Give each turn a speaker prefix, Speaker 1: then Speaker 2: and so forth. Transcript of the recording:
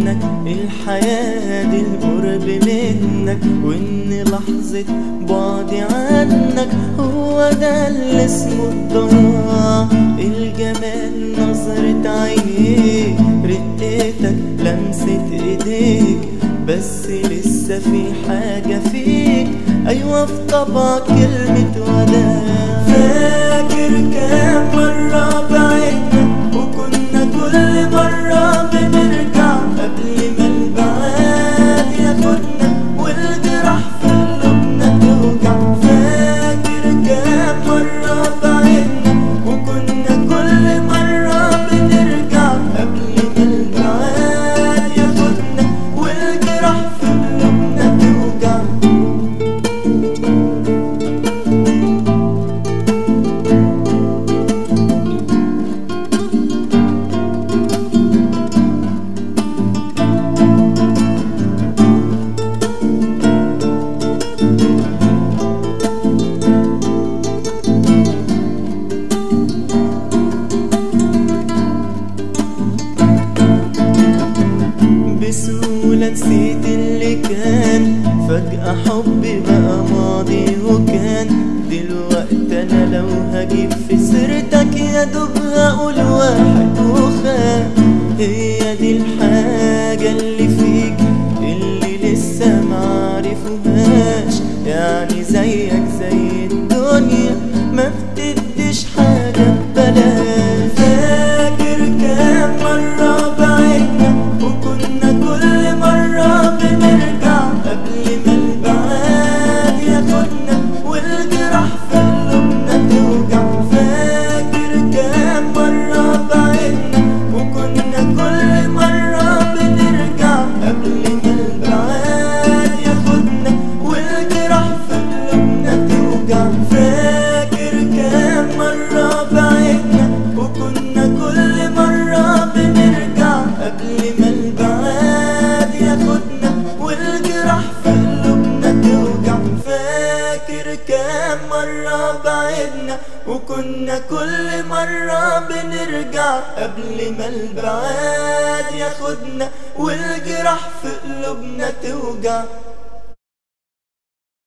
Speaker 1: منك الحياة دي القرب منك وإن لحظة بعدي عنك هو ده اللي اسمه الضياع الجمال نظرة عينيك رقتك لمسة ايديك بس لسه في حاجة فيك أيوة في طبعك كلمة وداع فاكر كام مرة بعدنا وكنا كل مرة بنرجع قبل ما البعاد ياخدنا والجراح في قلوبنا توجع فاكر كام مرة بعدنا وكنا كل مرة بنرجع قبل ما البعاد ياخدنا والجراح في قلوبنا توجع بسهولة نسيت اللي كان فجأة حبي بقى ماضي وكان دلوقتي أنا لو هجيب في سيرتك يا دوب هقول واحد وخان هي دي الحاجة اللي فيك اللي لسه معرفوهاش يعني زيك زي الدنيا ما بتديش حاجة ببلاش فاكر كام مرة بعدنا وكنا كل مرة بنرجع قبل ما البعاد ياخدنا والجراح في قلوبنا توجع فاكر كام مرة بعدنا وكنا كل مرة بنرجع قبل ما البعاد ياخدنا والجراح في قلوبنا توجع فاكر كام مرة بعدنا وكنا كل مرة بنرجع قبل ما البعاد ياخدنا والجراح في قلوبنا توجع فاكر كام مرة بعدنا وكنا كل مرة بنرجع قبل ما البعاد ياخدنا والجراح في قلوبنا توجع